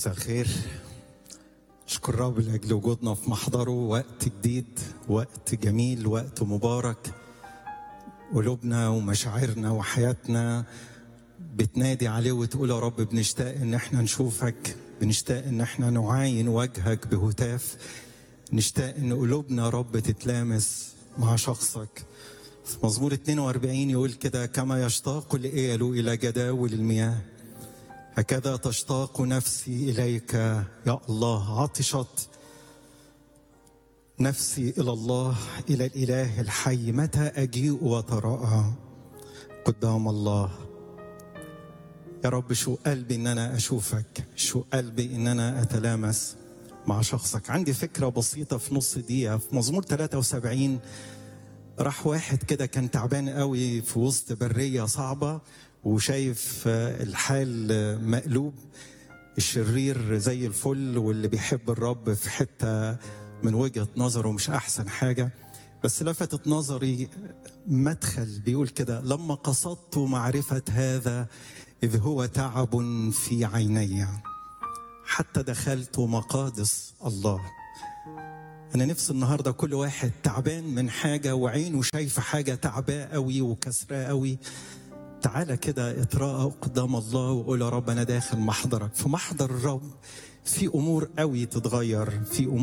مساء الخير اشكر الرب لاجل وجودنا في محضره وقت جديد وقت جميل وقت مبارك قلوبنا ومشاعرنا وحياتنا بتنادي عليه وتقول يا رب بنشتاق ان احنا نشوفك بنشتاق ان احنا نعاين وجهك بهتاف نشتاق ان قلوبنا يا رب تتلامس مع شخصك في مزمور 42 يقول كده كما يشتاق الإيل إلى جداول المياه هكذا تشتاق نفسي إليك يا الله عطشت نفسي إلى الله إلى الإله الحي متى أجيء وتراءى قدام الله يا رب شو قلبي إن أنا أشوفك شو قلبي إن أنا أتلامس مع شخصك عندي فكرة بسيطة في نص دقيقة في مزمور 73 راح واحد كده كان تعبان قوي في وسط برية صعبة وشايف الحال مقلوب الشرير زي الفل واللي بيحب الرب في حتة من وجهة نظره مش أحسن حاجة بس لفتت نظري مدخل بيقول كده لما قصدت معرفة هذا إذ هو تعب في عيني حتى دخلت مقادس الله أنا نفسي النهاردة كل واحد تعبان من حاجة وعينه شايفة حاجة تعباه قوي وكسراه قوي تعالى كده اتراءى قدام الله وقول يا رب أنا داخل محضرك في محضر الرب في أمور قوي تتغير في أمور